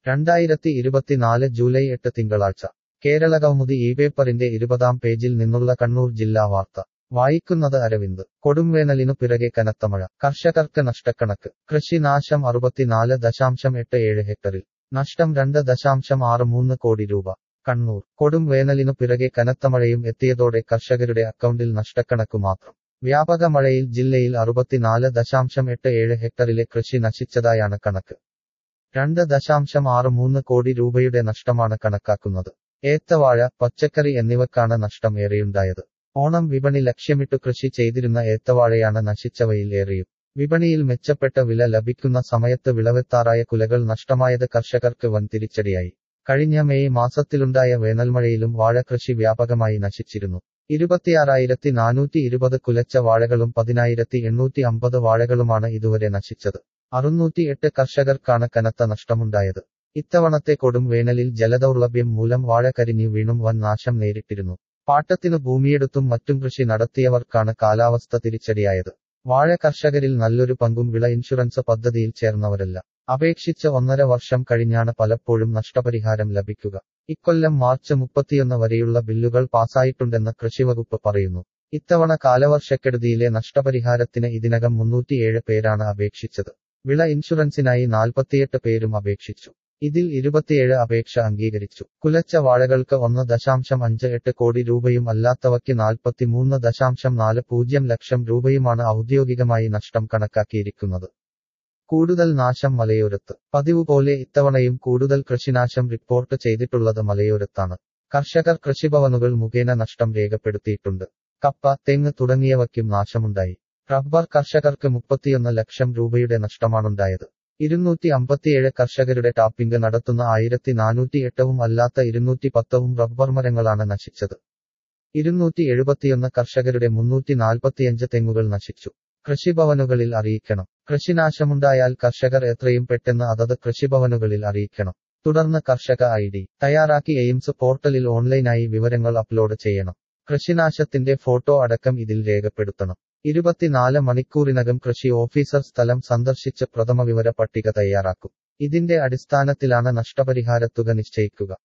രണ്ടായിരത്തി ഇരുപത്തിനാല് ജൂലൈ എട്ട് തിങ്കളാഴ്ച കേരളകൗമുദി ഈ പേപ്പറിന്റെ ഇരുപതാം പേജിൽ നിന്നുള്ള കണ്ണൂർ ജില്ലാ വാർത്ത വായിക്കുന്നത് അരവിന്ദ് കൊടുംവേനലിനു പിറകെ കനത്ത മഴ കർഷകർക്ക് നഷ്ടക്കണക്ക് കൃഷിനാശം അറുപത്തിനാല് ദശാംശം എട്ട് ഏഴ് ഹെക്ടറിൽ നഷ്ടം രണ്ട് ദശാംശം ആറ് മൂന്ന് കോടി രൂപ കണ്ണൂർ കൊടും വേനലിനു പിറകെ കനത്ത മഴയും എത്തിയതോടെ കർഷകരുടെ അക്കൗണ്ടിൽ നഷ്ടക്കണക്കു മാത്രം വ്യാപക മഴയിൽ ജില്ലയിൽ അറുപത്തിനാല് ദശാംശം എട്ട് ഏഴ് ഹെക്ടറിലെ കൃഷി നശിച്ചതായാണ് കണക്ക് രണ്ട് ദശാംശം ആറ് മൂന്ന് കോടി രൂപയുടെ നഷ്ടമാണ് കണക്കാക്കുന്നത് ഏത്തവാഴ പച്ചക്കറി എന്നിവക്കാണ് നഷ്ടം ഏറെയുണ്ടായത് ഓണം വിപണി ലക്ഷ്യമിട്ടു കൃഷി ചെയ്തിരുന്ന ഏത്തവാഴയാണ് നശിച്ചവയിൽ ഏറെയും വിപണിയിൽ മെച്ചപ്പെട്ട വില ലഭിക്കുന്ന സമയത്ത് വിളവെത്താറായ കുലകൾ നഷ്ടമായത് കർഷകർക്ക് വൻ തിരിച്ചടിയായി കഴിഞ്ഞ മെയ് മാസത്തിലുണ്ടായ വേനൽമഴയിലും വാഴകൃഷി വ്യാപകമായി നശിച്ചിരുന്നു ഇരുപത്തിയാറായിരത്തി നാനൂറ്റി ഇരുപത് കുലച്ച വാഴകളും പതിനായിരത്തി എണ്ണൂറ്റി അമ്പത് വാഴകളുമാണ് ഇതുവരെ നശിച്ചത് അറുന്നൂറ്റി എട്ട് കർഷകർക്കാണ് കനത്ത നഷ്ടമുണ്ടായത് ഇത്തവണത്തെ കൊടും വേനലിൽ ജലദൗർലഭ്യം മൂലം വാഴ കരിഞ്ഞു വീണും വൻ നാശം നേരിട്ടിരുന്നു പാട്ടത്തിനു ഭൂമിയെടുത്തും മറ്റും കൃഷി നടത്തിയവർക്കാണ് കാലാവസ്ഥ തിരിച്ചടിയായത് വാഴ കർഷകരിൽ നല്ലൊരു പങ്കും വിള ഇൻഷുറൻസ് പദ്ധതിയിൽ ചേർന്നവരല്ല അപേക്ഷിച്ച് ഒന്നര വർഷം കഴിഞ്ഞാണ് പലപ്പോഴും നഷ്ടപരിഹാരം ലഭിക്കുക ഇക്കൊല്ലം മാർച്ച് മുപ്പത്തിയൊന്ന് വരെയുള്ള ബില്ലുകൾ പാസായിട്ടുണ്ടെന്ന് കൃഷിവകുപ്പ് പറയുന്നു ഇത്തവണ കാലവർഷക്കെടുതിയിലെ നഷ്ടപരിഹാരത്തിന് ഇതിനകം മുന്നൂറ്റിയേഴ് പേരാണ് അപേക്ഷിച്ചത് വിള ഇൻഷുറൻസിനായി നാൽപ്പത്തിയെട്ട് പേരും അപേക്ഷിച്ചു ഇതിൽ ഇരുപത്തിയേഴ് അപേക്ഷ അംഗീകരിച്ചു കുലച്ച വാഴകൾക്ക് ഒന്ന് ദശാംശം അഞ്ച് എട്ട് കോടി രൂപയും അല്ലാത്തവയ്ക്ക് നാൽപ്പത്തിമൂന്ന് ദശാംശം നാല് പൂജ്യം ലക്ഷം രൂപയുമാണ് ഔദ്യോഗികമായി നഷ്ടം കണക്കാക്കിയിരിക്കുന്നത് കൂടുതൽ നാശം മലയോരത്ത് പതിവ് പോലെ ഇത്തവണയും കൂടുതൽ കൃഷിനാശം റിപ്പോർട്ട് ചെയ്തിട്ടുള്ളത് മലയോരത്താണ് കർഷകർ കൃഷിഭവനുകൾ മുഖേന നഷ്ടം രേഖപ്പെടുത്തിയിട്ടുണ്ട് കപ്പ തെങ്ങ് തുടങ്ങിയവയ്ക്കും നാശമുണ്ടായി റബ്ബർ കർഷകർക്ക് മുപ്പത്തിയൊന്ന് ലക്ഷം രൂപയുടെ നഷ്ടമാണുണ്ടായത് ഇരുന്നൂറ്റി അമ്പത്തിയേഴ് കർഷകരുടെ ടാപ്പിംഗ് നടത്തുന്ന ആയിരത്തി നാനൂറ്റി എട്ടവും അല്ലാത്ത ഇരുന്നൂറ്റി പത്തവും റബ്ബർ മരങ്ങളാണ് നശിച്ചത് ഇരുന്നൂറ്റി എഴുപത്തിയൊന്ന് കർഷകരുടെ മുന്നൂറ്റി നാൽപ്പത്തിയഞ്ച് തെങ്ങുകൾ നശിച്ചു കൃഷിഭവനുകളിൽ അറിയിക്കണം കൃഷിനാശമുണ്ടായാൽ കർഷകർ എത്രയും പെട്ടെന്ന് അതത് കൃഷിഭവനുകളിൽ അറിയിക്കണം തുടർന്ന് കർഷക ഐ ഡി തയ്യാറാക്കി എയിംസ് പോർട്ടലിൽ ഓൺലൈനായി വിവരങ്ങൾ അപ്ലോഡ് ചെയ്യണം കൃഷിനാശത്തിന്റെ ഫോട്ടോ അടക്കം ഇതിൽ രേഖപ്പെടുത്തണം ഇരുപത്തിനാല് മണിക്കൂറിനകം കൃഷി ഓഫീസർ സ്ഥലം സന്ദർശിച്ച് പ്രഥമ വിവര പട്ടിക തയ്യാറാക്കും ഇതിന്റെ അടിസ്ഥാനത്തിലാണ് നഷ്ടപരിഹാരത്തുക നിശ്ചയിക്കുക